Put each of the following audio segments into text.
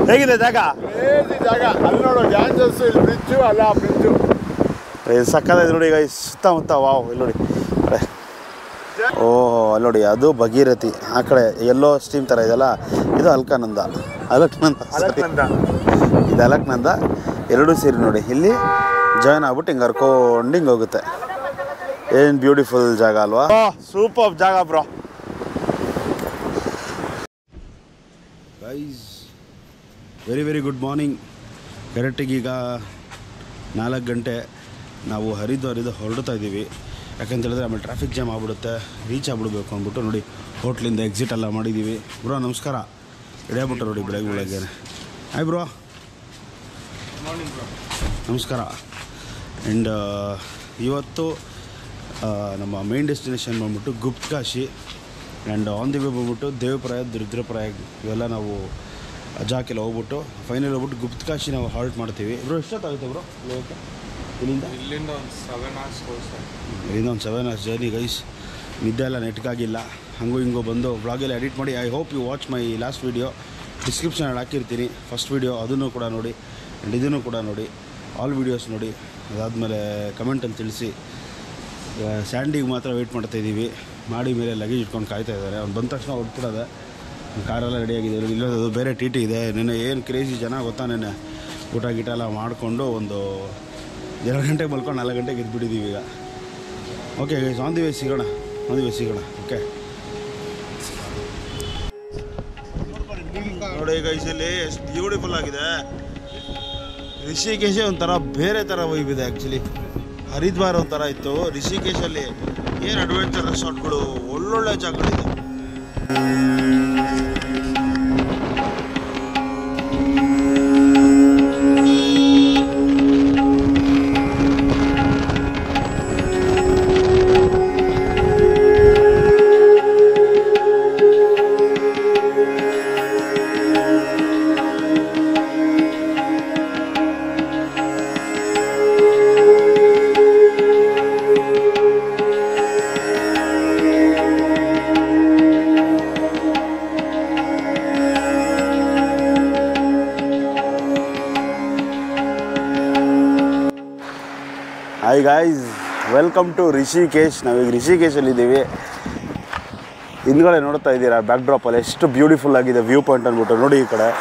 ಹೇಗಿದೆ ಜಾಗ ಕ್ರೇಜಿ ಜಾಗ ಅಲ್ಲಿ ನೋಡು ಗ್ಯಾಂಜಸ್ ಇಲ್ಲಿ ಬ್ರಿಡ್ಜು ಅಲ್ಲ ಬ್ರಿಡ್ಜು ಇದು ಸಕ್ಕತ್ತಾಗಿದೆ ನೋಡಿ ಈಗ ಈ ಸುತ್ತಮುತ್ತ ವಾವ್ ಇಲ್ಲಿ ನೋಡಿ ಅರೆ. ಓ ಅಲ್ಲಿ ನೋಡಿ ಅದು ಭಗೀರಥಿ ಆ ಕಡೆ ಎಲ್ಲೋ ಸ್ಟೀಮ್ ಥರ ಇದೆಯಲ್ಲ ಇದು ಅಲ್ಕಾನಂದ ಅಲಕ್ನಂದ sorry. ಇದು ಅಲಕ್ನಂದ ಎರಡೂ ಸೇರಿ ನೋಡಿ ಇಲ್ಲಿ ಜಾಯ್ನ್ ಆಗ್ಬಿಟ್ಟು ಹಿಂಗೆ ಹರ್ಕೊಂಡು ಹಿಂಗೆ ಹೋಗುತ್ತೆ ಏನು ಬ್ಯೂಟಿಫುಲ್ ಜಾಗ ಅಲ್ವಾ ಸೂಪರ್ ಜಾಗ bro guys very very good morning ಕರೆಕ್ಟಿಗೆ ಈಗ ನಾಲ್ಕು ಗಂಟೆ ನಾವು ಹರಿದು ಹರಿದು ಹೊರಡ್ತಾ ಇದ್ದೀವಿ ಯಾಕಂತ ಹೇಳಿದ್ರೆ ಆಮೇಲೆ ಟ್ರಾಫಿಕ್ ಜಾಮ್ ಆಗ್ಬಿಡುತ್ತೆ ರೀಚ್ ಆಗ್ಬಿಡ್ಬೇಕು ಅಂದ್ಬಿಟ್ಟು ನೋಡಿ ಹೋಟ್ಲಿಂದ ಎಕ್ಸಿಟ್ ಎಲ್ಲ ಮಾಡಿದ್ದೀವಿ ಬ್ರೋ ನಮಸ್ಕಾರ ಇಡೀಬಿಟ್ಟು ನೋಡಿ ಬೆಳಗ್ಗೆ ಬೆಳಗ್ಗೆ ಹಾಯ್ ಬ್ರೋ ನಮಸ್ಕಾರ ಆ್ಯಂಡ್ ಇವತ್ತು ಆ, ನಮ್ಮ ಮೇನ್ ಡೆಸ್ಟಿನೇಷನ್ ಬಂದ್ಬಿಟ್ಟು Guptkashi and on the way ಬಂದ್ಬಿಟ್ಟು ದೇವಪ್ರಾಯ ರುದ್ರಪ್ರಾಯ ಇವೆಲ್ಲ ನಾವು ಅಜಾಕೆಲ್ಲ ಹೋಗ್ಬಿಟ್ಟು ಫೈನಲ್ ಹೋಗ್ಬಿಟ್ಟು ಗುಪ್ತ್ ಕಾಶಿ ನಾವು ಹಾಲ್ಟ್ ಮಾಡ್ತೀವಿ ಬ್ರೋ ಎಷ್ಟೊತ್ತಾಗುತ್ತೆ ಬ್ರೋ ಹೋಗೋಕ್ಕೆ ಇಲ್ಲಿಂದ ಇಲ್ಲಿಂದ ಒಂದು ಸೆವೆನ್ ಅವರ್ಸ್ ಸರ್ ಇಲ್ಲಿಂದ ಒಂದು ಸೆವೆನ್ ಅವರ್ಸ್ ಜರ್ನಿ ಗೈಸ್ ನಿದ್ದೆ ಎಲ್ಲ ನೆಟ್ಗಾಗಿಲ್ಲ ಹಂಗೂ ಹಿಂಗೂ ಬಂದು ಬ್ಲಾಗೆಲ್ಲ ಎಡಿಟ್ ಮಾಡಿ I hope you watch my last video ಡಿಸ್ಕ್ರಿಪ್ಷನಲ್ಲಿ ಹಾಕಿರ್ತೀನಿ ಫಸ್ಟ್ ವೀಡಿಯೋ ಅದನ್ನು ಕೂಡ ನೋಡಿ ಆ್ಯಂಡ್ ಇದನ್ನು ಕೂಡ ನೋಡಿ ಆಲ್ ವೀಡಿಯೋಸ್ ನೋಡಿ ಅದಾದಮೇಲೆ ಕಮೆಂಟಲ್ಲಿ ತಿಳಿಸಿ ಸ್ಯಾಂಡಿಗೆ ಮಾತ್ರ ವೆಯ್ಟ್ ಮಾಡ್ತಾ ಇದ್ದೀವಿ ಮಾಡಿ ಮೇಲೆ ಲಗೇಜ್ ಇಟ್ಕೊಂಡು ಕಾಯ್ತಾ ಇದ್ದಾರೆ ಅವ್ನು ಬಂದ ತಕ್ಷಣ ಹೊಡ್ಬಿಡೋದೆ ಕಾರೆಲ್ಲ ರೆಡಿಯಾಗಿದೆ ಇಲ್ಲೋದು ಬೇರೆ ಟಿ ಟಿ ಇದೆ ನೆನ್ನೆ ಏನು ಕ್ರೇಜಿ ಜನ ಗೊತ್ತಾ ನೆನ್ನೆ ಊಟ ಗೀಟ ಎಲ್ಲ ಮಾಡಿಕೊಂಡು ಒಂದು ಎರಡು ಗಂಟೆಗೆ ಮಲ್ಕೊಂಡು ನಾಲ್ಕು ಗಂಟೆಗೆ ಎದ್ಬಿಟ್ಟಿದ್ದೀವಿ ಈಗ okay guys on the way ಸಿಗೋಣ ಆನ್ ದಿ ವೇ ಸಿಗೋಣ ಓಕೆ ನೋಡಿ ಗೈಸ್ ಇಲ್ಲಿ ಎಷ್ಟು ಬ್ಯೂಟಿಫುಲ್ ಆಗಿದೆ ರಿಷಿಕೇಶ ಒಂಥರ ಬೇರೆ ಥರ ವೈಬ್ ಇದೆ ಆ್ಯಕ್ಚುಲಿ ಹರಿದ್ವಾರ ಒಂಥರ ಇತ್ತು ರಿಷಿಕೇಶಲ್ಲಿ ಏನು ಅಡ್ವೆಂಚರ್ ರೆಸಾರ್ಟ್ಗಳು ಒಳ್ಳೊಳ್ಳೆ ಜಾಗಗಳಿದೆ hi guys welcome to Rishikesh ನಾವೀಗ ರಿಷಿಕೇಶಲ್ಲಿ ಇದ್ದೀವಿ ಹಿಂದ್ಗಡೆ ನೋಡ್ತಾ ಇದ್ದೀರಾ ಬ್ಯಾಕ್ ಡ್ರಾಪಲ್ಲಿ ಎಷ್ಟು ಬ್ಯೂಟಿಫುಲ್ ಆಗಿದೆ ವ್ಯೂ ಪಾಯಿಂಟ್ ಅಂದ್ಬಿಟ್ಟು ನೋಡಿ ಈ ಕಡೆ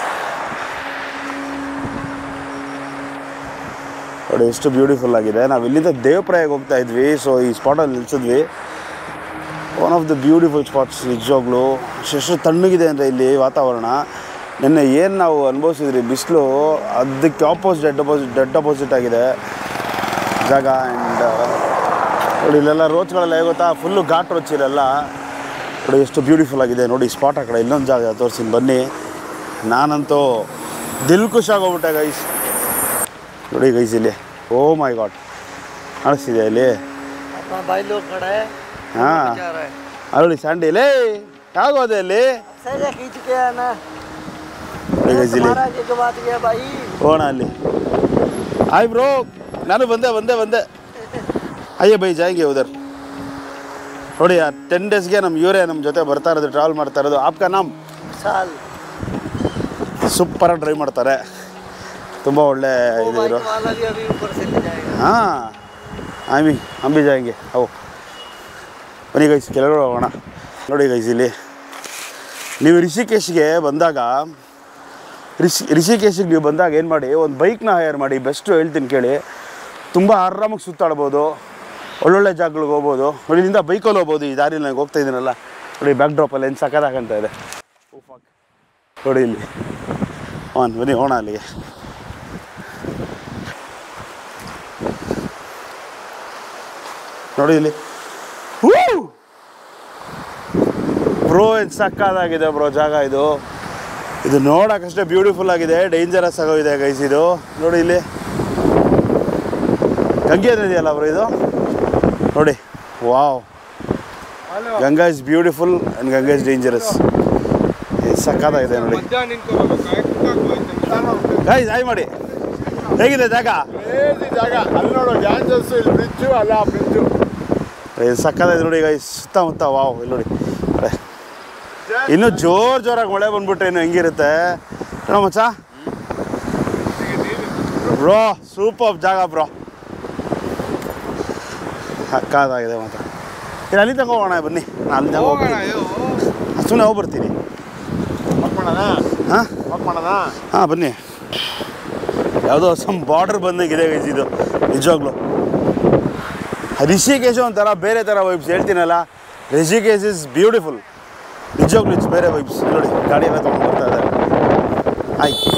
ನೋಡಿ ಎಷ್ಟು ಬ್ಯೂಟಿಫುಲ್ ಆಗಿದೆ ನಾವು ಇಲ್ಲಿಂದ ದೇವಪ್ರಾಯಗೆ ಹೋಗ್ತಾ ಇದ್ವಿ ಸೊ ಈ ಸ್ಪಾಟಲ್ಲಿ ನಿಲ್ಸಿದ್ವಿ one of the beautiful spots ನಿಜವಾಗ್ಲೂ ಎಷ್ಟು ತಣ್ಣಗಿದೆ ಅಂದರೆ ಇಲ್ಲಿ ವಾತಾವರಣ ನಿನ್ನೆ ಏನು ನಾವು ಅನುಭವಿಸಿದ್ರಿ ಬಿಸಿಲು ಅದಕ್ಕೆ opposite dead opposite dead opposite ಆಗಿದೆ ಜಾಗ ಆ್ಯಂಡ್ ನೋಡಿ ಇಲ್ಲೆಲ್ಲ ರೋಚ್ಗಳೆಲ್ಲ ಹೇಗೆ ಗೊತ್ತಾ ಫುಲ್ಲು ಘಾಟ್ ರೋಚ್ ಇಲ್ಲೆಲ್ಲ ನೋಡಿ ಎಷ್ಟು ಬ್ಯೂಟಿಫುಲ್ ಆಗಿದೆ ನೋಡಿ ಸ್ಪಾಟ್ ಆ ಕಡೆ ಇನ್ನೊಂದು ಜಾಗ ತೋರಿಸ್ತೀನಿ ಬನ್ನಿ ನಾನಂತೂ ದಿಲ್ ಖುಷಾಗಿ ಹೋಗ್ಬಿಟ್ಟೆ ಗೈಸ್ ನೋಡಿ ಗೈಸ್ ಇಲ್ಲಿ ಓ ಮೈ ಗಾಡ್ ಕಾಣಿಸ್ತಿದೆ ಇಲ್ಲಿ अपना भाई लोग खड़ा है ಹಾಂ जा रहा है ಅಲ್ಲಿ ಸ್ಯಾಂಡಿ ಲೇ ಯಾಗೋದೆ ಅಲ್ಲಿ सही है खींच के आना ನೋಡಿ ಗೈಸ್ ಇಲ್ಲಿ तुम्हारा एक बात ये भाई ಹೋಗೋಣ ಅಲ್ಲಿ ಹಾಯ್ ಬ್ರೋ ನಾನು ಬಂದೆ ಬಂದೆ ಬಂದೆ ಅಯ್ಯೇ ಬೈ ಜಾಯ್ಗೆ ಉದರ್ ನೋಡಿ ಆ ಟೆನ್ ಡೇಸ್ಗೆ ನಮ್ಮ ಇವರೇ ನಮ್ಮ ಜೊತೆ ಬರ್ತಾ ಇರೋದು ಟ್ರಾವೆಲ್ ಮಾಡ್ತಾ ಇರೋದು ಆಪ್ಕ ನಾಮ್ साल ಸೂಪರಾಗಿ ಡ್ರೈವ್ ಮಾಡ್ತಾರೆ ತುಂಬ ಒಳ್ಳೆ वो ಇದು बाइक ಇರೋ वाला भी अभी ऊपर से ले जाएगा ಹಾಂ ಆಮಿ ಅಂಬಿ ಜಾಯ್ಗೆ ಅವು ಬನ್ನಿ ಗೈಸ್ ಕೆಳಗಡೆ ಹೋಗೋಣ ನೋಡಿ ಗೈಸ್ ಇಲ್ಲಿ ನೀವು ರಿಷಿಕೇಶ್ಗೆ ಬಂದಾಗ ರಿಷಿ ರಿಷಿಕೇಶಿಗೆ ನೀವು ಬಂದಾಗ ಏನು ಮಾಡಿ ಒಂದು ಬೈಕ್ನ ಹೈಯರ್ ಮಾಡಿ ಬೆಸ್ಟು ಹೇಳ್ತೀನಿ ಕೇಳಿ ತುಂಬ ಆರಾಮಾಗಿ ಸುತ್ತಾಡ್ಬೋದು ಒಳ್ಳೊಳ್ಳೆ ಜಾಗಗಳಿಗೆ ಹೋಗ್ಬೋದು ನೋಡಿ ಇಲ್ಲಿಂದ ಬೈಕಲ್ಲಿ ಹೋಗ್ಬೋದು ಈ ದಾರಿಲಿ ನನಗೆ ಹೋಗ್ತಾ ಇದ್ದೀನಲ್ಲ ನೋಡಿ ಬ್ಯಾಕ್ ಡ್ರಾಪಲ್ಲಿ ಏನು ಸಕ್ಕದಾಗಂತ ಇದೆ ನೋಡಿ ಇಲ್ಲಿ ಹಾಂ ಬನ್ನಿ ಹೋಣ ಅಲ್ಲಿಗೆ ನೋಡಿ ಇಲ್ಲಿ ಬ್ರೋ ಏನು ಸಕ್ಕದಾಗಿದೆ ಬ್ರೋ ಜಾಗ ಇದು ಇದು ನೋಡೋಕ್ಕಷ್ಟೇ ಬ್ಯೂಟಿಫುಲ್ ಆಗಿದೆ ಡೇಂಜರಸ್ ಆಗೋಗಿದೆ ಗೈಸ್ ಇದು ನೋಡಿ ಇಲ್ಲಿ ಗಂಗೆ ನದಿ ಅಲ್ಲ ಬ್ರೋ ಇದು ನೋಡಿ wow Ganga is beautiful and Ganga is dangerous ಸಕ್ಕದಾಗಿದೆ ನೋಡಿ ಗೈಸ್ ಹಾಯ್ ಮಾಡಿ ಹೇಗಿದೆ ಜಾಗ ಕ್ರೇಜಿ ಜಾಗ ಅಲ್ಲಿ ನೋಡು ಗ್ಯಾಂಜಸ್ ಇಲ್ಲಿ ಬ್ರಿಡ್ಜು ಅಲ್ಲ ಬ್ರಿಡ್ಜು ಇದು ಸಕ್ಕದಾಗಿದೆ ನೋಡಿ ಗೈಸ್ ಸುತ್ತಮುತ್ತ ವಾವ್ ಇಲ್ಲಿ ನೋಡಿ ಅರೆ. ಇನ್ನು ಜೋರ್ ಜೋರಾಗಿ ಮಳೆ ಬಂದ್ಬಿಟ್ರೆ ಇನ್ನು ಹೆಂಗಿರುತ್ತೆ ಏನೋ ಮಚ್ಚ ಬ್ರೋ ಸೂಪರ್ ಜಾಗ ಬ್ರೋ ಹಕ್ಕಾದಾಗಿದೆ ಮಾತ್ರ ಇಲ್ಲಿ ಅಲ್ಲಿ ತಗೋ ಹೋಗೋಣ ಬನ್ನಿ ನಾನು ಅಲ್ಲಿ ತಗೋ ಹೋಗ್ತೀನಿ ಸುಮ್ಮನೆ ಹೋಗಿ ಬರ್ತೀನಿ ವಾಕ್ ಮಾಡೋಣ ಹಾಂ ವಾಕ್ ಮಾಡೋಣ ಹಾಂ ಬನ್ನಿ ಯಾವುದೋ ಸಮ್ ಬಾರ್ಡರ್ ಬಂದಂಗಿದೆ ಗೈಸ್ ಇದು ನಿಜವಾಗ್ಲು ರಿಷಿಕೇಶ ಒಂಥರ ಬೇರೆ ಥರ ವೈಬ್ಸ್ ಹೇಳ್ತೀನಲ್ಲ ರಿಷಿಕೇಶ್ ಇಸ್ ಬ್ಯೂಟಿಫುಲ್ ನಿಜವಾಗ್ಲೂ ಇಟ್ಸ್ ಬೇರೆ ವೈಬ್ಸ್ ನೋಡಿ ಗಾಡಿ ಎಲ್ಲ ತೊಗೊಂಡು ಬರ್ತಾ ಇದ್ದಾರೆ ಆಯ್ತು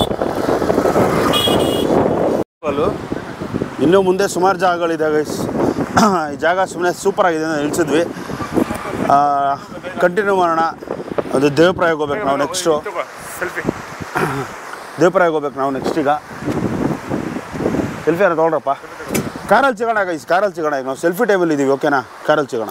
ಅಲ್ಲೂ ಇನ್ನೂ ಮುಂದೆ ಸುಮಾರು ಜಾಗಗಳಿದೆ ಗೈಸ್ ಈ ಜಾಗ ಸುಮ್ಮನೆ ಸೂಪರ್ ಆಗಿದೆ ಅಂತ ನಿಲ್ಸಿದ್ವಿ ಕಂಟಿನ್ಯೂ ಮಾಡೋಣ ಅದು ದೇವಪ್ರಾಯಕ್ಕೆ ಹೋಗ್ಬೇಕು ನಾವು ನೆಕ್ಸ್ಟು ಸೆಲ್ಫಿ ದೇವಪ್ರಾಯಕ್ಕೆ ಹೋಗ್ಬೇಕು ನಾವು ನೆಕ್ಸ್ಟ್ ಈಗ ಸೆಲ್ಫಿ ಏನೋ ತೊಗೊಳ್ರಪ್ಪ ಕಾರಲ್ಲಿ ಸಿಗೋಣ ಗೈಸ್ ಕಾರಲ್ಲಿ ಸಿಗೋಣ ಈಗ ನಾವು ಸೆಲ್ಫಿ ಟೇಬಲ್ ಇದ್ದೀವಿ ಓಕೆನಾ ಕಾರಲ್ಲಿ ಸಿಗೋಣ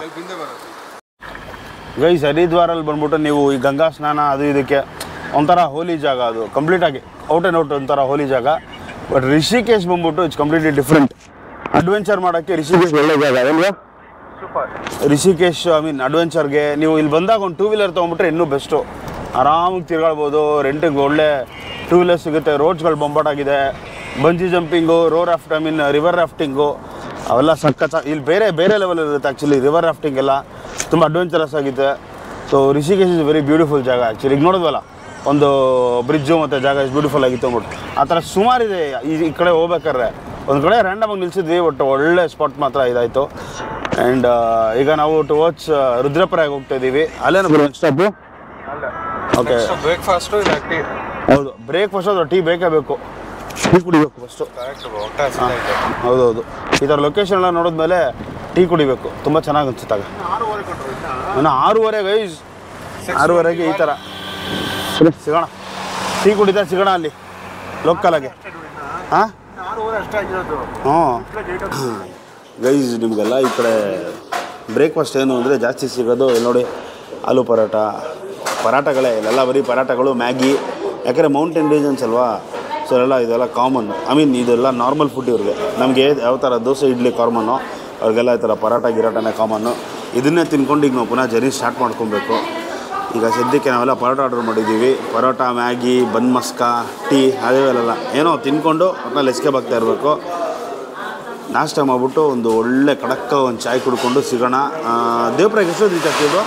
ಗೈಸ್ ಹರಿದ್ವಾರಲ್ಲಿ ಬಂದ್ಬಿಟ್ಟು ನೀವು ಈ ಗಂಗಾ ಸ್ನಾನ ಅದು ಇದಕ್ಕೆ ಒಂಥರ ಹೋಲಿ ಜಾಗ ಅದು ಕಂಪ್ಲೀಟಾಗಿ ಔಟ್ ಆ್ಯಂಡ್ ಔಟ್ ಒಂಥರ ಹೋಲಿ ಜಾಗ ಬಟ್ ರಿಷಿಕೇಶ್ ಬಂದ್ಬಿಟ್ಟು ಇಟ್ಸ್ ಕಂಪ್ಲೀಟ್ಲಿ ಡಿಫ್ರೆಂಟ್ ಅಡ್ವೆಂಚರ್ ಮಾಡೋಕ್ಕೆ ರಿಷಿಕೇಶ್ ಒಳ್ಳೆ ಜಾಗ ಅಲ್ವಾ ರಿಷಿಕೇಶ್ ಐ ಮೀನ್ ಅಡ್ವೆಂಚರ್ಗೆ ನೀವು ಇಲ್ಲಿ ಬಂದಾಗ ಒಂದು ಟೂ ವೀಲರ್ ತೊಗೊಂಬಿಟ್ರೆ ಇನ್ನೂ ಬೆಸ್ಟು ಆರಾಮಾಗಿ ತಿರ್ಗಾಡ್ಬೋದು ರೆಂಟಿಗೆ ಒಳ್ಳೆ ಟೂ ವೀಲರ್ ಸಿಗುತ್ತೆ ರೋಡ್ಸ್ಗಳು ಬೊಂಬಾಟಾಗಿದೆ ಬಂಜಿ ಜಂಪಿಂಗು ರೋ raft I mean river rafting ಅವೆಲ್ಲ ಸಖತ್ ಇಲ್ಲಿ ಬೇರೆ ಬೇರೆ ಲೆವೆಲ್ ಇರುತ್ತೆ ಆ್ಯಕ್ಚುಲಿ ರಿವರ್ ರಾಫ್ಟಿಂಗ್ ಎಲ್ಲ ತುಂಬ ಅಡ್ವೆಂಚರಸ್ ಆಗಿದೆ so Rishikesh is very beautiful ಜಾಗ ಆ್ಯಕ್ಚುಲಿ ಈಗ ನೋಡಿದ್ವಲ್ಲ ಒಂದು ಬ್ರಿಡ್ಜು ಮತ್ತು ಜಾಗ ಇಸ್ ಬ್ಯೂಟಿಫುಲ್ ಆಗಿತ್ತು ಅಂದ್ಬಿಟ್ಟು ಆ ಥರ ಸುಮಾರಿದೆ ಈ ಈ ಕಡೆ ಹೋಗ್ಬೇಕಾದ್ರೆ ಒಂದು ಕಡೆ ರ್ಯಾಂಡಮ್ ಆಗಿ ನಿಲ್ಸಿದ್ವಿ ಬಟ್ ಒಳ್ಳೆ ಸ್ಪಾಟ್ ಮಾತ್ರ ಇದಾಯಿತು ಆ್ಯಂಡ್ ಈಗ ನಾವು ಟು ವಾಚ್ ರುದ್ರಪುರಾಗ ಹೋಗ್ತಾ ಇದ್ದೀವಿ ಅಲ್ಲೇನು ಬರೋ ಸ್ಟಾಪು ಓಕೆ ಬ್ರೇಕ್ಫಾಸ್ಟು ಇಲ್ಲ ಟೀ ಹೌದು ಬ್ರೇಕ್ಫಾಸ್ಟ್ ಅಥವಾ ಟೀ ಬೇಕೇ ಬೇಕು ಟೀ ಕುಡಿಬೇಕು ಫಸ್ಟು ಹೌದೌದು ಈ ಥರ ಲೊಕೇಶನ್ ಎಲ್ಲ ನೋಡಿದ್ಮೇಲೆ ಟೀ ಕುಡಿಬೇಕು ತುಂಬ ಚೆನ್ನಾಗಿ ಅನ್ಸುತ್ತಾಗ ಆರೂವರೆ ಕೊಟ್ಟರು ನಾನು ಆರೂವರೆಗೆ ಐಸ್ ಆರೂವರೆಗೆ ಈ ಥರ ಸಿಗೋಣ ಟೀ ಕುಡಿತಾ ಸಿಗೋಣ ಅಲ್ಲಿ ಲೋಕಲಾಗೆ ಹಾಂ ಆರೂವರೆ ಅಷ್ಟೇ ಆಗಿರೋದು ಹ್ಞೂ ಗೈಸ್ ನಿಮಗೆಲ್ಲ ಈ ಕಡೆ ಬ್ರೇಕ್ಫಾಸ್ಟ್ ಏನು ಅಂದರೆ ಜಾಸ್ತಿ ಸಿಗೋದು ಇಲ್ಲಿ ನೋಡಿ ಆಲೂ ಪರೋಟ ಪರಾಟಗಳೇ ಇಲ್ಲೆಲ್ಲ ಬರೀ ಪರಾಟಗಳು ಮ್ಯಾಗಿ ಯಾಕಂದರೆ ಮೌಂಟೇನ್ ರೀಜನ್ಸ್ ಅಲ್ವಾ ಸೊ ಎಲ್ಲ ಇದೆಲ್ಲ ಕಾಮನ್ ಐ ಮೀನ್ ಇದೆಲ್ಲ ನಾರ್ಮಲ್ ಫುಡ್ ಇವ್ರಿಗೆ ನಮಗೆ ಯಾವ ಥರ ದೋಸೆ ಇಡ್ಲಿ ಕಾಮನ್ನು ಅವ್ರಿಗೆಲ್ಲ ಈ ಥರ ಪರಾಟ ಗಿರಾಟನೇ ಕಾಮನ್ನು ಇದನ್ನೇ ತಿನ್ಕೊಂಡು ಈಗ ನಾವು ಪುನಃ ಜರ್ನಿ ಸ್ಟಾರ್ಟ್ ಮಾಡ್ಕೊಬೇಕು ಈಗ ಸದ್ಯಕ್ಕೆ ನಾವೆಲ್ಲ ಪರೋಟ ಆರ್ಡರ್ ಮಾಡಿದ್ದೀವಿ parotta Maggi bun maska tea ಅದೇವೆಲ್ಲ ಏನೋ ತಿನ್ಕೊಂಡು ಒಟ್ಟಿನಲ್ಲಿ ಎಸ್ಕೇಪ್ ಆಗ್ತಾ ಇರಬೇಕು ನಾಷ್ಟ ಮಾಡಿಬಿಟ್ಟು ಒಂದು ಒಳ್ಳೆ ಕಡಕ್ಕ ಒಂದು ಚಾಯ್ ಕುಡ್ಕೊಂಡು ಸಿಗೋಣ ದೇವ್ರಾಗ ಎಷ್ಟು ರೀಚ್ ಆಗ್ತಿದ್ರು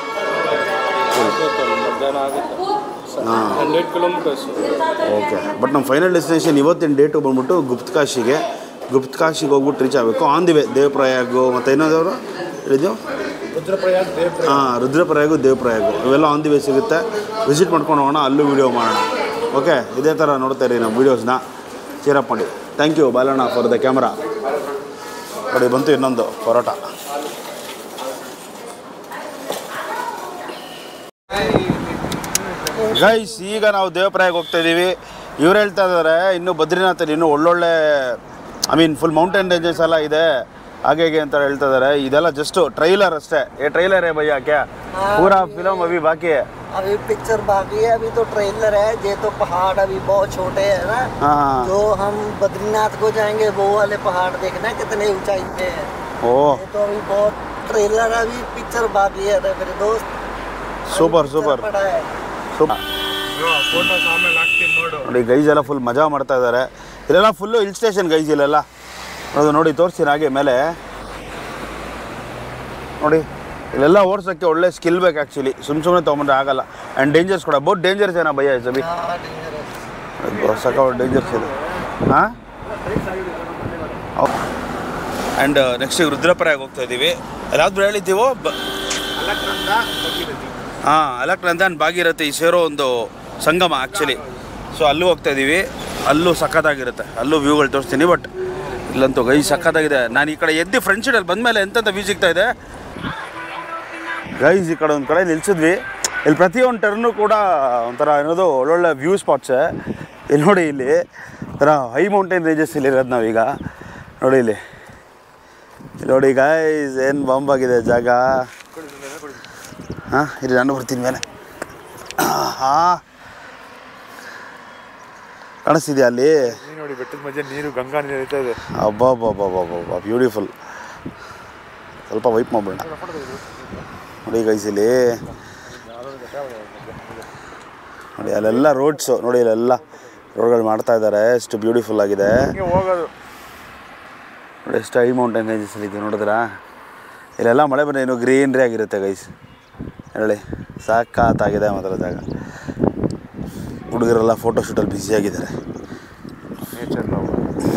ಹಾಂ ಹಂಡ್ರೆಡ್ ಕಿಲೋಮೀಟರ್ಸ್ ಓಕೆ ಬಟ್ ನಮ್ಮ ಫೈನಲ್ ಡೆಸ್ಟಿನೇಷನ್ ಇವತ್ತಿನ ಡೇಟು ಬಂದ್ಬಿಟ್ಟು ಗುಪ್ತಕಾಶಿಗೆ ಗುಪ್ತಕಾಶಿಗೆ ಹೋಗ್ಬಿಟ್ಟು ರೀಚ್ ಆಗಬೇಕು ಆನ್ ದಿ ವೇ ದೇವಪ್ರಯಾಗು ಮತ್ತು ಇನ್ನೊಂದವರು ಹೇಳಿದ್ಯೋ ರುದ್ರಪ್ರಯಾಗ್ ದೇವ್ ಹಾಂ ರುದ್ರಪ್ರಯಾಗು ದೇವಪ್ರಯಾಗು ಇವೆಲ್ಲ ಆನ್ ದಿ ವೇ ಸಿಗುತ್ತೆ ವಿಸಿಟ್ ಮಾಡ್ಕೊಂಡು ಹೋಗೋಣ ಅಲ್ಲೂ ವೀಡಿಯೋ ಮಾಡೋಣ ಓಕೆ ಇದೇ ಥರ ನೋಡ್ತಾ ಇರಿ ನಮ್ಮ ವೀಡಿಯೋಸ್ನ ಚೀರಪ್ ಮಾಡಿ thank you Balanna for the camera ನೋಡಿ ಬಂತು ಇನ್ನೊಂದು ಪರೋಟ ಗೈಸ್ ಈಗ ನಾವು ದೇವಪ್ರಾಯಗೆ ಹೋಗ್ತಾ ಇದ್ದೀವಿ ಇವ್ರು ಹೇಳ್ತಾ ಇದ್ದಾರೆ ಇನ್ನು ಬದ್ರಿನಾಥಲ್ಲಿ ಇನ್ನೂ ಒಳ್ಳೊಳ್ಳೆ I mean full mountain ranges ಎಲ್ಲ ಇದೆ ಹಾಗೆ ಹೀಗೆ ಅಂತ ಹೇಳ್ತಾ ಇದ್ದಾರೆ ಇದೆಲ್ಲ ಜಸ್ಟ್ ಟ್ರೈಲರ್ ಅಷ್ಟೇ ಏ ಟ್ರೈಲರ್ है भैया क्या पूरा फिल्म अभी बाकी है अभी पिक्चर बाकी है अभी तो ट्रेलर है ये तो पहाड़ अभी बहुत छोटे हैं ना हाँ जो हम बद्रीनाथ को जाएंगे वो वाले पहाड़ देखना कितने ऊंचाई पे है ओ ये तो अभी बहुत ट्रेलर है अभी पिक्चर बाकी है तो मेरे दोस्त ಸೂಪರ್ पिक्चर ಸೂಪರ್ पड़ा है ಸೂಪರ್ ಫೋಟೋಸ್ ಆಮೇಲೆ ಹಾಕ್ತೀನಿ ನೋಡು ನೋಡಿ ಗೈಸ್ ಎಲ್ಲ ಫುಲ್ ಮಜಾ ಮಾಡ್ತಾ ಇದ್ದಾರೆ ಇಲ್ಲೆಲ್ಲ ಫುಲ್ಲು ಹಿಲ್ ಸ್ಟೇಷನ್ ಗೈಸ್ ಇಲ್ಲೆಲ್ಲ ಅದು ನೋಡಿ ತೋರಿಸ್ತೀನಿ ಹಾಗೆ ಮೇಲೆ ನೋಡಿ ಇಲ್ಲೆಲ್ಲ ಓಡ್ಸೋಕ್ಕೆ ಒಳ್ಳೆ ಸ್ಕಿಲ್ ಬೇಕು ಆ್ಯಕ್ಚುಲಿ ಸುಮ್ಮ ಸುಮ್ಮನೆ ತೊಗೊಂಡ್ರೆ ಆಗಲ್ಲ ಆ್ಯಂಡ್ ಡೇಂಜರ್ಸ್ ಕೂಡ ಬಹುತ್ ಡೇಂಜರ್ಸ್ ಏನಾ ಭಯ್ಯ ಸಬಿ हाँ dangerous। ಸಕ ಡೇಂಜರ್ಸ್ ಇದೆ ಹಾಂ ಆ್ಯಂಡ್ ನೆಕ್ಸ್ಟ್ ಈಗ ರುದ್ರಪುರಾಗ ಹೋಗ್ತಾ ಇದ್ದೀವಿ ಯಾವ್ದು ಹೇಳಿದ್ದೀವೋ ಬ ಹಾಂ ಅಲಕ್ನಂದ ಆ್ಯಂಡ್ ಭಾಗೀರಥಿ ಸೇರೋ ಒಂದು ಸಂಗಮ ಆ್ಯಕ್ಚುಲಿ ಸೊ ಅಲ್ಲೂ ಹೋಗ್ತಾ ಇದ್ದೀವಿ ಅಲ್ಲೂ ಸಖತ್ತಾಗಿರುತ್ತೆ ಅಲ್ಲೂ ವ್ಯೂಗಳು ತೋರಿಸ್ತೀನಿ ಬಟ್ ಇಲ್ಲಂತೂ ಗೈ ಸಖತ್ತಾಗಿದೆ ನಾನು ಈ ಕಡೆ ಎದ್ದು ಫ್ರಂಟ್ ಸೈಡಲ್ಲಿ ಬಂದಮೇಲೆ ಎಂತೆಂಥ ವ್ಯೂ ಸಿಗ್ತಾ ಇದೆ ಗೈಸ್ ಈ ಕಡೆ ಒಂದು ಕಡೆ ನಿಲ್ಸಿದ್ವಿ ಇಲ್ಲಿ ಪ್ರತಿಯೊಂದು ಟರ್ನು ಕೂಡ ಒಂಥರ ಏನದು ಒಳ್ಳೊಳ್ಳೆ ವ್ಯೂ ಸ್ಪಾಟ್ಸೇ ಇಲ್ಲಿ ನೋಡಿ ಇಲ್ಲಿ ಥರ ಹೈ ಮೌಂಟೇನ್ ರೇಂಜಸ್ ಇಲ್ಲಿ ಇರೋದು ನಾವೀಗ ನೋಡಿ ಇಲ್ಲಿ ಇಲ್ಲಿ ನೋಡಿ ಗೈಸ್ ಏನು ಬಾಂಬಾಗಿದೆ ಜಾಗ ಹಾಂ ಇಲ್ಲಿ ನಾನು ಬರ್ತೀನಿ ಮೇಲೆ ಹಾಂ ಕಾಣಿಸ್ತಿದ್ಯಾ ಅಲ್ಲಿ ನೀನು ನೋಡಿ ಬೆಟ್ಟದ ಮಧ್ಯೆ ನೀರು ಗಂಗಾ ನೀರು ಹರಿತಾ ಇದೆ ಅಬ್ಬಬ್ಬಬ್ಬಬ್ಬಬ್ಬ ಬ್ಯೂಟಿಫುಲ್ ಸ್ವಲ್ಪ ವೈಪ್ ಮಾಡ್ಬಿಡೋಣ ನೋಡಿ ಗೈಸ್ ಇಲ್ಲಿ ನೋಡಿ ಅಲ್ಲೆಲ್ಲ ರೋಡ್ಸು ನೋಡಿ ಇಲ್ಲೆಲ್ಲ ರೋಡ್ಗಳು ಮಾಡ್ತಾ ಇದ್ದಾರೆ ಎಷ್ಟು ಬ್ಯೂಟಿಫುಲ್ ಆಗಿದೆ ಹಿಂಗೆ ಹೋಗೋದು ನೋಡಿ ಎಷ್ಟು ಹೈ ಮೌಂಟೇನ್ ರೇಂಜಸ್ ಇದೆ ನೋಡಿದ್ರಾ ಇಲ್ಲೆಲ್ಲ ಮಳೆ ಬಂದರೆ ಏನು ಗ್ರೀನ್ರಿ ಆಗಿರುತ್ತೆ ಗೈಸ್ ಹೇಳಿ ಸಾಕಾತಾಗಿದೆ ಮಾತ್ರ ಜಾಗ ಹುಡುಗರೆಲ್ಲ ಫೋಟೋ ಶೂಟಲ್ಲಿ ಬ್ಯುಸಿಯಾಗಿದ್ದಾರೆ ನೇಚರ್ ಲವ್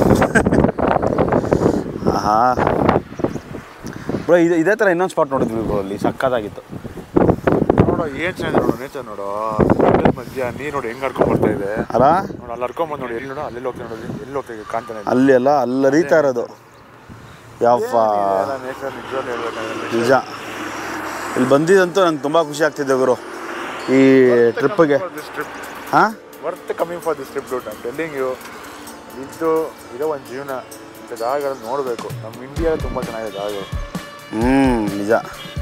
ಆಹಾ ಬ್ರೋ ಇದು ಇದೇ ಥರ ಇನ್ನೊಂದು ಸ್ಪಾಟ್ ನೋಡಿದ್ವಿ ಬ್ರೋ ಅಲ್ಲಿ ಸಕ್ಕತ್ತಾಗಿತ್ತು ನೋಡು ಏನು ಚೆನ್ನಾಗಿದೆ ನೋಡು ನೇಚರ್ ನೋಡು ಬೆಟ್ಟದ ಮಧ್ಯ ನೀರು ನೋಡಿ ಹೆಂಗ್ ಹರ್ಕೊಂಡ್ ಬರ್ತಾ ಇದೆ ಅಲ್ಲ ನೋಡು ಅಲ್ಲಿ ಹರ್ಕೊಂಡ್ ಬಂದು ನೋಡಿ ಎಲ್ಲಿ ನೋಡು ಅಲ್ಲಿ ಹೋಗ್ತಾ ನೋಡೋದು ಎಲ್ಲಿ ಹೋಗ್ತಾ ಇದೆ ಕಾಣ್ತಾನೆ ಇಲ್ಲ. ಅಲ್ಲಿ ಎಲ್ಲ ಅಲ್ಲಿ ಹರಿತಾ ಇರೋದು ಯಾವಪ್ಪ ಏನಿದೆ ನೇಚರ್ ನಿಜವಾಗ್ಲೂ ಹೇಳ್ಬೇಕಂದ್ರೆ ನಿಜ ಇಲ್ಲಿ ಬಂದಿದ್ದಂತೂ ನಂಗೆ ತುಂಬ ಖುಷಿ ಆಗ್ತಿದೆ ಗುರು ಈ ಟ್ರಿಪ್ಪಿಗೆ ಟ್ರಿಪ್ ಹಾಂ worth coming for this trip dude I'm telling you ಇದ್ದು ಇರೋ ಒಂದು ಜೀವನ ಇಂಥ ಜಾಗಗಳನ್ನ ನೋಡಬೇಕು ನಮ್ಮ ಇಂಡಿಯಾ ತುಂಬ ಚೆನ್ನಾಗಿದೆ ಜಾಗಗಳು ಹ್ಞೂ ನಿಜ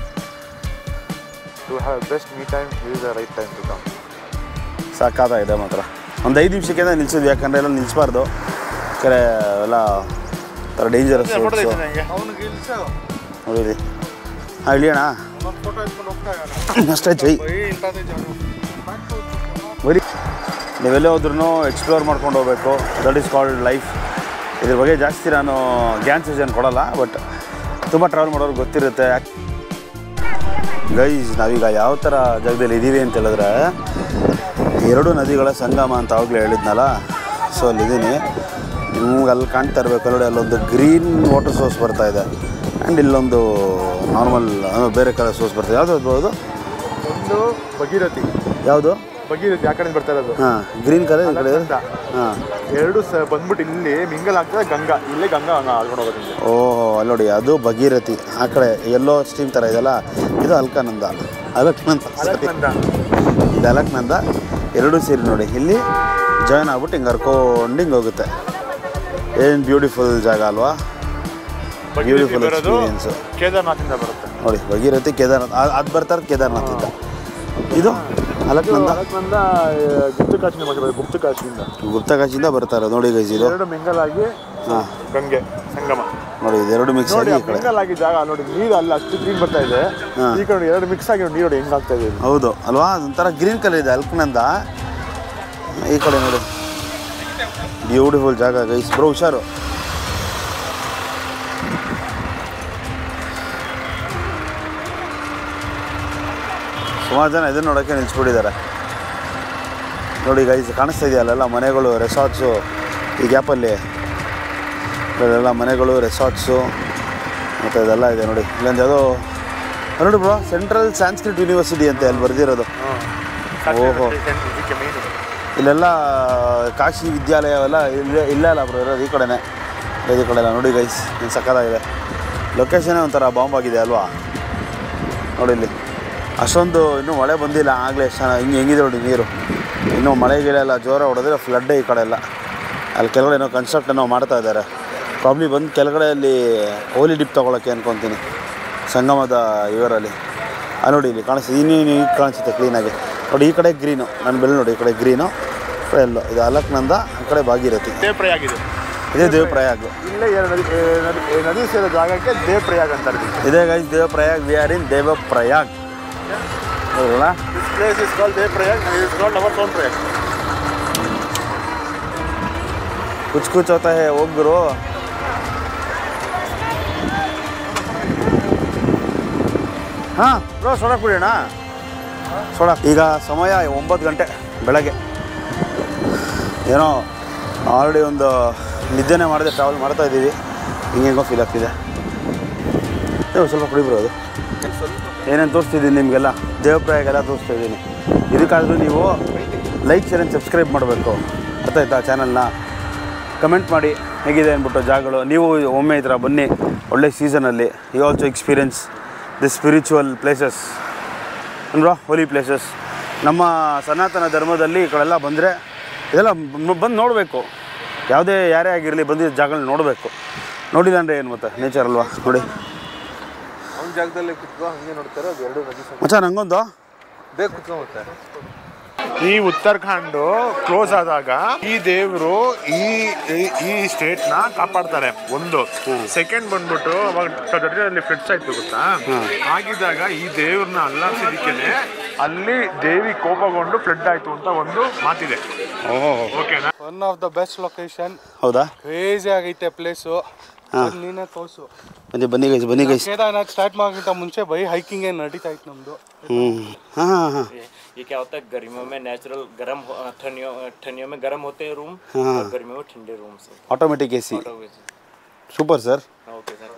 to have best me time is the right time to come ಸಾಕಾಗಿದೆ ಮಾತ್ರ ಒಂದು ಐದು ನಿಮಿಷಕ್ಕೆ ನಿಲ್ಸಿದ್ವಿ ಯಾಕಂದರೆ ಎಲ್ಲ ನಿಲ್ಲಿಸ್ಬಾರ್ದು ಕರೆ ಎಲ್ಲ ಥರ ಡೇಂಜರಸ್ ಅವ್ನಿಗೆ ಇಲ್ಸ ನೋಡಿರಿ ಹಾಂ ಇಳಿಯೋಣ ಒಂದು ಫೋಟೋ ಎತ್ಕೊಂಡು ಹೋಗ್ತಾ ಇದ್ದಾನೆ ಅಷ್ಟೇ ಜೈ ಇಂಥದ್ದೇ ಜಾಗ ಬರೀ ನೀವೆಲ್ಲೇ ಹೋದ್ರೂ ಎಕ್ಸ್ಪ್ಲೋರ್ ಮಾಡ್ಕೊಂಡು ಹೋಗ್ಬೇಕು ದಟ್ ಈಸ್ ಕಾಲ್ಡ್ ಲೈಫ್ ಇದ್ರ ಬಗ್ಗೆ ಜಾಸ್ತಿ ನಾನು ಗ್ಯಾನ್ ಸಜೆಷನ್ ಕೊಡಲ್ಲ ಬಟ್ ತುಂಬ ಟ್ರಾವೆಲ್ ಮಾಡೋರು ಗೊತ್ತಿರುತ್ತೆ ಗೈಸ್ ನಾವೀಗ ಯಾವ ಥರ ಜಾಗದಲ್ಲಿ ಇದ್ದೀವಿ ಅಂತ ಹೇಳಿದ್ರೆ ಎರಡು ನದಿಗಳ ಸಂಗಮ ಅಂತ ಆವಾಗಲೇ ಹೇಳಿದ್ನಲ್ಲ ಸೊ ಅಲ್ಲಿದ್ದೀನಿ ನಿಮ್ಗೆ ಅಲ್ಲಿ ಕಾಣ್ತಾ ಇರಬೇಕು ನೋಡಿ ಅಲ್ಲೊಂದು ಗ್ರೀನ್ ವಾಟರ್ ಸೋರ್ಸ್ ಬರ್ತಾ ಇದೆ ಆ್ಯಂಡ್ ಇಲ್ಲೊಂದು ನಾರ್ಮಲ್ ಬೇರೆ ಕಲರ್ ಸೋರ್ಸ್ ಬರ್ತಾ ಇದೆ ಯಾವುದು ಅದು ಒಂದು ಭಗೀರಥಿ ಯಾವುದು ಭಗೀರಥಿ ಆ ಕಡೆ ಬರ್ತಾ ಇರೋದು ಹಾಂ ಗ್ರೀನ್ ಕಲರ್ ಈ ಕಡೆ ಅಲಕನಂದ. ಹಾಂ ಎರಡು ಸ ಬಂದ್ಬಿಟ್ಟು ಇಲ್ಲಿ ಮಿಂಗಲ್ ಆಗ್ತದೆ ಗಂಗಾ ಇಲ್ಲೇ ಗಂಗಾ ಹಂಗ ಆಳ್ಕೊಂಡು ಹೋಗೋದು ಹಿಂಗೆ ಓಹೋ ಅಲ್ಲಿ ನೋಡಿ ಅದು ಭಗೀರಥಿ ಆ ಕಡೆ ಎಲ್ಲೋ ಸ್ಟೀಮ್ ಥರ ಇದೆಯಲ್ಲ ಇದು ಅಲ್ಕಾನಂದ ಅಲಕ್ನಂದ sorry. ಅಲಕನಂದ ಇದು ಅಲಕ್ನಂದ ಎರಡೂ ಸೇರಿ ನೋಡಿ ಇಲ್ಲಿ ಜಾಯ್ನ್ ಆಗ್ಬಿಟ್ಟು ಹಿಂಗೆ ಹರ್ಕೊಂಡು ಹಿಂಗೆ ಹೋಗುತ್ತೆ ಏನು ಬ್ಯೂಟಿಫುಲ್ ಜಾಗ ಅಲ್ವಾ ಭಗೀರಥಿ Beautiful ಬರೋದು experience. ಕೇದಾರ್ನಾಥಿಂದ ಬರುತ್ತೆ ನೋಡಿ ಭಗೀರಥಿ ಕೇದಾರ್ನಾಥ್ ಅದ್- ಅದು ಬರ್ತಾರೆ ಕೇದಾರ್ನಾಥಿಂದ ಇದು ಅಲಕ್ನಂದ ಅಲಕನಂದ ಗುಪ್ತಕಾಶಿಂದ ಬಂದಿರೋದು ಗುಪ್ತಕಾಶಿಯಿಂದ ಗುಪ್ತಕಾಶಿಂದ ಬರ್ತಾರೆ ನೋಡಿ ಗೈಸ್ ಇದು ಎರಡು ಮಿಂಗಲ್ ಆಗಿ ಹಾಂ ಗಂಗೆ ಸಂಗಮ ನೋಡಿ ಇದೆರಡು ಮಿಕ್ಸ್ ನೋಡಿ ಆಗಿ ಈ ಕಡೆ ಮಿಂಗಲ್ ಆಗಿ ಜಾಗ ನೋಡಿ ನೀರು ಅಲ್ಲಿ ಅಷ್ಟು ಗ್ರೀನ್ ಬರ್ತಾ ಇದೆ ಹಾ. ಈ ಕಡೆ ಎರಡು ಮಿಕ್ಸ್ ಆಗಿ ನೀರು ನೋಡಿ ಹೆಂಗ್ ಆಗ್ತಾ ಇದೆ ಇಲ್ಲಿ. ಹೌದು ಅಲ್ವಾ ಅದೊಂಥರ ಗ್ರೀನ್ ಕಲರ್ ಇದೆ ಅಲ್ಕನಂದ ಈ ಕಡೆ ನೋಡಿ ಬ್ಯೂಟಿಫುಲ್ ಜಾಗ ಗೈಸ್ ಬ್ರೋ ಹುಷಾರು ಸುಮಾರು ಜನ ಇದನ್ನ ನೋಡೋಕ್ಕೆ ನಿಲ್ಸ್ಬಿಟ್ಟಿದ್ದಾರೆ ನೋಡಿ ಗೈಸ್ ಕಾಣಿಸ್ತಾ ಇದೆಯಲ್ಲ ಮನೆಗಳು ರೆಸಾರ್ಟ್ಸು ಈ ಗ್ಯಾಪಲ್ಲಿ ಇಲ್ಲೆಲ್ಲ ಮನೆಗಳು ರೆಸಾರ್ಟ್ಸು ಮತ್ತು ಇದೆಲ್ಲ ಇದೆ ನೋಡಿ ಇಲ್ಲೊಂದು ಯಾವುದೋ ನೋಡಿ ಬ್ರೋ ಸೆಂಟ್ರಲ್ ಸಾಂಸ್ಕ್ರಿಟ್ ಯೂನಿವರ್ಸಿಟಿ ಅಂತ ಅಲ್ಲಿ ಬರ್ದಿರೋದು ಓಹೋ. ಇದಕ್ಕೆ main ಇದು. ಇಲ್ಲೆಲ್ಲ ಕಾಶಿ ವಿದ್ಯಾಲಯ ಅವೆಲ್ಲ ಇಲ್ಲೇ ಇಲ್ಲೇ ಅಲ್ಲ ಬ್ರೋ ಇರೋದು ಈ ಕಡೆನೇ ಈ ಕಡೆ ಎಲ್ಲ ನೋಡಿ ಗೈಸ್ ಏನು ಸಕ್ಕತ್ತಾಗಿದೆ ಲೊಕೇಶನೇ ಒಂಥರ ಬಾಂಬ್ ಆಗಿದೆ ಅಲ್ವಾ ನೋಡಿ ಇಲ್ಲಿ ಅಷ್ಟೊಂದು ಇನ್ನೂ ಮಳೆ ಬಂದಿಲ್ಲ ಆಗಲೇ ಎಷ್ಟು ಚೆನ್ನಾಗಿ ಹಿಂಗೆ ಹೆಂಗಿದೆ ನೋಡಿ ನೀರು ಇನ್ನೂ ಮಳೆ ಗಿಳೆ ಎಲ್ಲ ಜೋರ ಹೊಡೆದ್ರೆ ಫ್ಲಡ್ಡೇ ಈ ಕಡೆ ಎಲ್ಲ ಅಲ್ಲಿ ಕೆಳಗಡೆ ಏನೋ ಕನ್ಸ್ಟ್ರಕ್ಟ್ ಏನೋ ಮಾಡ್ತಾ ಇದ್ದಾರೆ ಪ್ರಾಬ್ಲಿ ಬಂದು ಕೆಳಗಡೆ ಅಲ್ಲಿ ಹೋಲಿ ಡಿಪ್ ತೊಗೊಳಕ್ಕೆ ಅನ್ಕೊತೀನಿ ಸಂಗಮದ ಇವರಲ್ಲಿ ಆ ನೋಡಿ ಇಲ್ಲಿ ಕಾಣಿಸ್ತಿದೆ ಇನ್ನೇನು ಈಗ ಕಾಣಿಸುತ್ತೆ ಕ್ಲೀನಾಗಿ ನೋಡಿ ಈ ಕಡೆ ಗ್ರೀನು ನಾನು ಬೆಳ್ಳಿ ನೋಡಿ ಈ ಕಡೆ ಗ್ರೀನು ಈ ಕಡೆ ಎಲ್ಲೋ ಇದು ಅಲಕ್ನಂದ ಆ ಕಡೆ ಭಾಗೀರಥಿ ದೇವಪ್ರಯಾಗ್ ಇದು ಇದೇ ದೇವಪ್ರಯಾಗ್ ಇಲ್ಲೇ ಎರಡು ನದಿ ಏ, ನದಿ ಏ, ನದಿ ಸೇರೋ ಜಾಗಕ್ಕೆ ದೇವಪ್ರಯಾಗ್ ಅಂತಾರೆ ಇದೇ guys Devprayag we are in Devprayag ಹೌದಲ್ಲ this place is called Devprayag is called ಅವರ್ ಸೋನ್ ಪ್ರಯಾಗ್ ಕುಚ್ ಕುಚ್ ಹೋತಾ ಹೇ ಹೋಗ್ರು ಹಾಂ ಬ್ರೋ ಸೋಡಾ ಕುಡಿಯೋಣ ಸೋಡಾ ಈಗ ಸಮಯ ಒಂಬತ್ತು ಗಂಟೆ ಬೆಳಗ್ಗೆ ಏನೋ ಆಲ್ರೆಡಿ ಒಂದು ನಿದ್ದೆನೇ ಮಾಡದೆ ಟ್ರಾವೆಲ್ ಮಾಡ್ತಾ ಇದ್ದೀವಿ ಹಿಂಗೆಂಗೋ ಫೀಲ್ ಆಗ್ತಿದೆ ಏ, ಸ್ವಲ್ಪ ಕುಡಿ ಬ್ರೋ ಅದು ಏನೇನು ತೋರಿಸ್ತಿದ್ದೀನಿ ನಿಮಗೆಲ್ಲ ದೇವಪ್ರಾಯಗೆಲ್ಲ ತೋರಿಸ್ತಾ ಇದ್ದೀನಿ ಇದಕ್ಕಾದರೂ ನೀವು ಲೈಕ್ ಶೇರ್ ಆ್ಯಂಡ್ ಸಬ್ಸ್ಕ್ರೈಬ್ ಮಾಡಬೇಕು ಅರ್ಥ ಆಯ್ತಾ ಚಾನಲ್ನ ಕಮೆಂಟ್ ಮಾಡಿ ಹೇಗಿದೆ ಅಂದ್ಬಿಟ್ಟು ಜಾಗಗಳು ನೀವು ಒಮ್ಮೆ ಈ ಥರ ಬನ್ನಿ ಒಳ್ಳೆ ಸೀಸನಲ್ಲಿ you also experience the spiritual places ಅಂದ್ರ ಹೋಲಿ ಪ್ಲೇಸಸ್ ನಮ್ಮ ಸನಾತನ ಧರ್ಮದಲ್ಲಿ ಈ ಕಡೆಲ್ಲ ಬಂದರೆ ಇದೆಲ್ಲ ಬಂದು ನೋಡಬೇಕು ಯಾವುದೇ ಯಾರೇ ಆಗಿರಲಿ ಬಂದಿದ್ದ ಜಾಗಗಳನ್ನ ನೋಡಬೇಕು ನೋಡಿಲ್ಲ ಅಂದರೆ ಏನು ಮತ್ತೆ ನೇಚರ್ ಅಲ್ವಾ ನೋಡಿ ಅವ್ನ ಜಾಗದಲ್ಲಿ ಕುತ್ಕೋ ಹಂಗೆ ನೋಡ್ತಾರೆ ಅದು ಎರಡು ನದಿ ಮಚ್ಚ ನಂಗೊಂದು ಬೇಗ ಕುತ್ಕೊಂಡ್ಬಿಡ್ತಾರೆ ಈ ಉತ್ತರಾಖಂಡ್ ಕ್ಲೋಸ್ ಆದಾಗ ಈ ದೇವರು ಈ ಈ- ಈ ಸ್ಟೇಟ್ ನ ಕಾಪಾಡ್ತಾರೆ ಒಂದು ಸೆಕೆಂಡ್ ಬಂದ್ಬಿಟ್ಟು ಅವಾಗ ಫ್ಲಡ್ಸ್ ಆಯ್ತು ಗೊತ್ತಾ ಆಗಿದ್ದಾಗ ಈ ದೇವ್ರನ್ನ ಅಲ್ಲಾಡ್ಸಿದಕ್ಕೇನೆ ಅಲ್ಲಿ ದೇವಿ ಕೋಪಗೊಂಡು ಫ್ಲಡ್ ಆಯ್ತು ಅಂತ ಒಂದು ಮಾತಿದೆ ಓಹೋ ಓಕೆನಾ one of the best location ಹೌದಾ ಕ್ರೇಜಿ ಆಗೈತೆ ಪ್ಲೇಸು ನೀನೇ ತೋರ್ಸು ಬನ್ನಿ ಬನ್ನಿ ಗೈಸ್ ಬನ್ನಿ ಗೈಸ್ ಕೇದಾರ್ನಾಥ್ ಸ್ಟಾರ್ಟ್ ಮಾಡೋಕ್ಕಿಂತ ಮುಂಚೆ ಬೈ ಹೈಕಿಂಗ್ ಏನು ನಡೀತಾ ಇತ್ತು ನಮ್ದು ಹ್ಞೂ ಹಾಂ ಹಾಂ ಹಾಂ ये क्या होता है गर्मियों में नेचुरल गर्म हो- ठंडियों ठंडियों में गर्म होते हैं रूम हाँ। और गर्मियों में ठंडे रूम से automatic A C super sir okay sir